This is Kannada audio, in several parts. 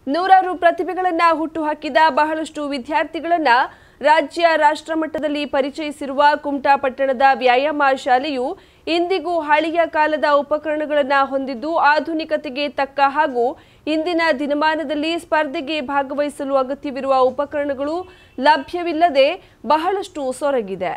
ನೂರಾರು ಪ್ರತಿಭೆಗಳನ್ನ ಹುಟ್ಟುಹಾಕಿದ ಬಹಳಷ್ಟು ವಿದ್ಯಾರ್ಥಿಗಳನ್ನ ರಾಜ್ಯ ರಾಷ್ಟ್ರ ಮಟ್ಟದಲ್ಲಿ ಪರಿಚಯಿಸಿರುವ ಕುಮಟಾ ಪಟ್ಟಣದ ವ್ಯಾಯಾಮ ಶಾಲೆಯು ಇಂದಿಗೂ ಹಳೆಯ ಕಾಲದ ಉಪಕರಣಗಳನ್ನು ಹೊಂದಿದ್ದು ಆಧುನಿಕತೆಗೆ ತಕ್ಕ ಹಾಗೂ ಇಂದಿನ ದಿನಮಾನದಲ್ಲಿ ಸ್ಪರ್ಧೆಗೆ ಭಾಗವಹಿಸಲು ಅಗತ್ಯವಿರುವ ಉಪಕರಣಗಳು ಲಭ್ಯವಿಲ್ಲದೆ ಬಹಳಷ್ಟು ಸೊರಗಿದೆ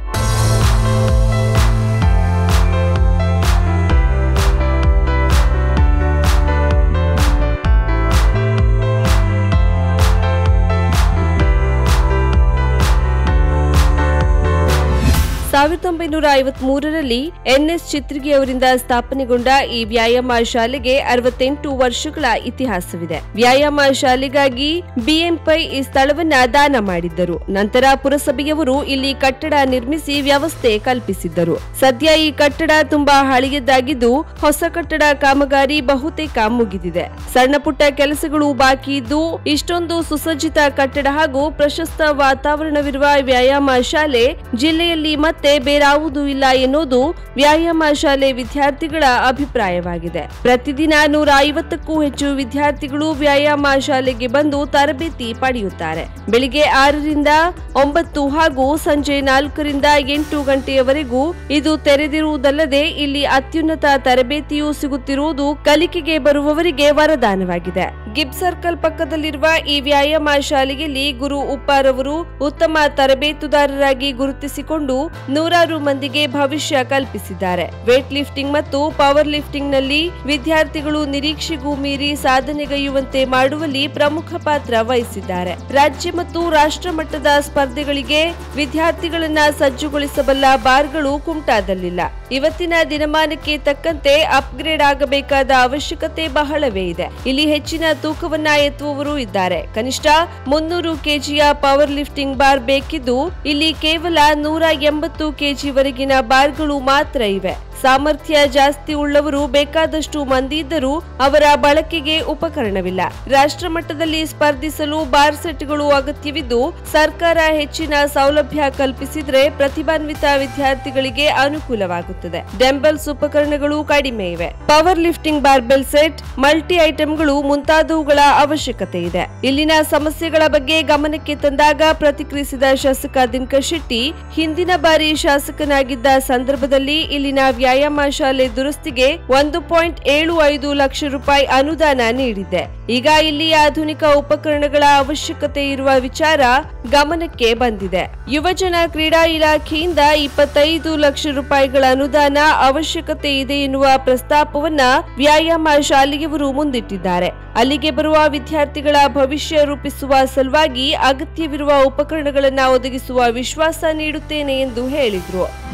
ಸಾವಿರದ ಒಂಬೈನೂರ ಐವತ್ಮೂರರಲ್ಲಿ ಎನ್ಎಸ್ ಚಿತ್ರಿಗಿ ಅವರಿಂದ ಸ್ಥಾಪನೆಗೊಂಡ ಈ ವ್ಯಾಯಾಮ ಶಾಲೆಗೆ ಅರವತ್ತೆಂಟು ವರ್ಷಗಳ ಇತಿಹಾಸವಿದೆ ವ್ಯಾಯಾಮ ಶಾಲೆಗಾಗಿ ಬಿಎಂಪೈ ಈ ಸ್ಥಳವನ್ನ ದಾನ ಮಾಡಿದ್ದರು ನಂತರ ಪುರಸಭೆಯವರು ಇಲ್ಲಿ ಕಟ್ಟಡ ನಿರ್ಮಿಸಿ ವ್ಯವಸ್ಥೆ ಕಲ್ಪಿಸಿದ್ದರು ಸದ್ಯ ಈ ಕಟ್ಟಡ ತುಂಬಾ ಹಳೆಯದ್ದಾಗಿದ್ದು ಹೊಸ ಕಟ್ಟಡ ಕಾಮಗಾರಿ ಬಹುತೇಕ ಮುಗಿದಿದೆ ಸಣ್ಣ ಪುಟ್ಟ ಕೆಲಸಗಳು ಬಾಕಿ ಇದ್ದು ಇಷ್ಟೊಂದು ಸುಸಜ್ಜಿತ ಕಟ್ಟಡ ಹಾಗೂ ಪ್ರಶಸ್ತ ವಾತಾವರಣವಿರುವ ವ್ಯಾಯಾಮ ಶಾಲೆ ಜಿಲ್ಲೆಯಲ್ಲಿ ಮತ್ತೆ ಬೇರಾವುದೂ ಇಲ್ಲ ಎನ್ನುವುದು ವ್ಯಾಯಾಮ ಶಾಲೆ ವಿದ್ಯಾರ್ಥಿಗಳ ಅಭಿಪ್ರಾಯವಾಗಿದೆ ಪ್ರತಿದಿನ ನೂರ ಐವತ್ತಕ್ಕೂ ಹೆಚ್ಚು ವಿದ್ಯಾರ್ಥಿಗಳು ವ್ಯಾಯಾಮ ಶಾಲೆಗೆ ಬಂದು ತರಬೇತಿ ಪಡೆಯುತ್ತಾರೆ ಬೆಳಿಗ್ಗೆ ಆರರಿಂದ ಒಂಬತ್ತು ಹಾಗೂ ಸಂಜೆ ನಾಲ್ಕರಿಂದ ಎಂಟು ಗಂಟೆಯವರೆಗೂ ಇದು ತೆರೆದಿರುವುದಲ್ಲದೆ ಇಲ್ಲಿ ಅತ್ಯುನ್ನತ ತರಬೇತಿಯೂ ಸಿಗುತ್ತಿರುವುದು ಕಲಿಕೆಗೆ ಬರುವವರಿಗೆ ವರದಾನವಾಗಿದೆ ಗಿಬ್ ಸರ್ಕಲ್ ಪಕ್ಕದಲ್ಲಿರುವ ಈ ವ್ಯಾಯಾಮ ಶಾಲೆಯಲ್ಲಿ ಗುರು ಉಪ್ಪಾರವರು ಉತ್ತಮ ತರಬೇತುದಾರರಾಗಿ ಗುರುತಿಸಿಕೊಂಡು ನೂರಾರು ಮಂದಿಗೆ ಭವಿಷ್ಯ ಕಲ್ಪಿಸಿದ್ದಾರೆ ವೇಟ್ ಲಿಫ್ಟಿಂಗ್ ಮತ್ತು ಪವರ್ ಲಿಫ್ಟಿಂಗ್ ನಲ್ಲಿ ವಿದ್ಯಾರ್ಥಿಗಳು ನಿರೀಕ್ಷೆಗೂ ಮೀರಿ ಸಾಧನೆಗೈಯುವಂತೆ ಮಾಡುವಲ್ಲಿ ಪ್ರಮುಖ ಪಾತ್ರ ವಹಿಸಿದ್ದಾರೆ ರಾಜ್ಯ ಮತ್ತು ರಾಷ್ಟ್ರ ಮಟ್ಟದ ಸ್ಪರ್ಧೆಗಳಿಗೆ ವಿದ್ಯಾರ್ಥಿಗಳನ್ನ ಸಜ್ಜುಗೊಳಿಸಬಲ್ಲ ಬಾರ್ಗಳು ಕುಮಟಾದಲ್ಲಿಲ್ಲ ಇವತ್ತಿನ ದಿನಮಾನಕ್ಕೆ ತಕ್ಕಂತೆ ಅಪ್ಗ್ರೇಡ್ ಆಗಬೇಕಾದ ಅವಶ್ಯಕತೆ ಬಹಳವೇ ಇದೆ ಇಲ್ಲಿ ಹೆಚ್ಚಿನ ತೂಕವನ್ನ ಎತ್ತುವವರು ಇದ್ದಾರೆ ಕನಿಷ್ಠ ಮುನ್ನೂರು ಕೆಜಿಯ ಪವರ್ ಲಿಫ್ಟಿಂಗ್ ಬಾರ್ ಬೇಕಿದ್ದು ಇಲ್ಲಿ ಕೇವಲ ನೂರ ಎಂಬತ್ತು ಕೆಜಿವರೆಗಿನ ಬಾರ್ಗಳು ಮಾತ್ರ ಇವೆ ಸಾಮರ್ಥ್ಯ ಜಾಸ್ತಿ ಉಳ್ಳವರು ಬೇಕಾದಷ್ಟು ಮಂದಿ ಇದ್ದರೂ ಅವರ ಬಳಕೆಗೆ ಉಪಕರಣವಿಲ್ಲ ರಾಷ್ಟ್ರ ಮಟ್ಟದಲ್ಲಿ ಸ್ಪರ್ಧಿಸಲು ಬಾರ್ ಸೆಟ್ಗಳು ಅಗತ್ಯವಿದ್ದು ಸರ್ಕಾರ ಹೆಚ್ಚಿನ ಸೌಲಭ್ಯ ಕಲ್ಪಿಸಿದ್ರೆ ಪ್ರತಿಭಾನ್ವಿತ ವಿದ್ಯಾರ್ಥಿಗಳಿಗೆ ಅನುಕೂಲವಾಗುತ್ತದೆ ಡೆಂಬಲ್ಸ್ ಉಪಕರಣಗಳು ಕಡಿಮೆ ಇವೆ power lifting barbell set multi ಐಟಂಗಳು ಮುಂತಾದವುಗಳ ಅವಶ್ಯಕತೆ ಇದೆ ಇಲ್ಲಿನ ಸಮಸ್ಯೆಗಳ ಬಗ್ಗೆ ಗಮನಕ್ಕೆ ತಂದಾಗ ಪ್ರತಿಕ್ರಿಯಿಸಿದ ಶಾಸಕ ದಿನಕರ್ ಶೆಟ್ಟಿ ಹಿಂದಿನ ಬಾರಿ ಶಾಸಕನಾಗಿದ್ದ ಸಂದರ್ಭದಲ್ಲಿ ಇಲ್ಲಿನ ವ್ಯಾಯಾಮ ಶಾಲೆ ದುರಸ್ತಿಗೆ ಒಂದು ಪಾಯಿಂಟ್ ಏಳು ಐದು ಲಕ್ಷ ರೂಪಾಯಿ ಅನುದಾನ ನೀಡಿದೆ ಈಗ ಇಲ್ಲಿ ಆಧುನಿಕ ಉಪಕರಣಗಳ ಅವಶ್ಯಕತೆ ಇರುವ ವಿಚಾರ ಗಮನಕ್ಕೆ ಬಂದಿದೆ ಯುವಜನ ಕ್ರೀಡಾ ಇಲಾಖೆಯಿಂದ ಇಪ್ಪತ್ತೈದು ಲಕ್ಷ ರೂಪಾಯಿಗಳ ಅನುದಾನ ಅವಶ್ಯಕತೆ ಇದೆ ಎನ್ನುವ ಪ್ರಸ್ತಾಪವನ್ನ ವ್ಯಾಯಾಮ ಶಾಲೆಯವರು ಮುಂದಿಟ್ಟಿದ್ದಾರೆ ಅಲ್ಲಿಗೆ ಬರುವ ವಿದ್ಯಾರ್ಥಿಗಳ ಭವಿಷ್ಯ ರೂಪಿಸುವ ಸಲುವಾಗಿ ಅಗತ್ಯವಿರುವ ಉಪಕರಣಗಳನ್ನು ಒದಗಿಸುವ ವಿಶ್ವಾಸ ನೀಡುತ್ತೇನೆ ಎಂದು ಹೇಳಿದ್ರು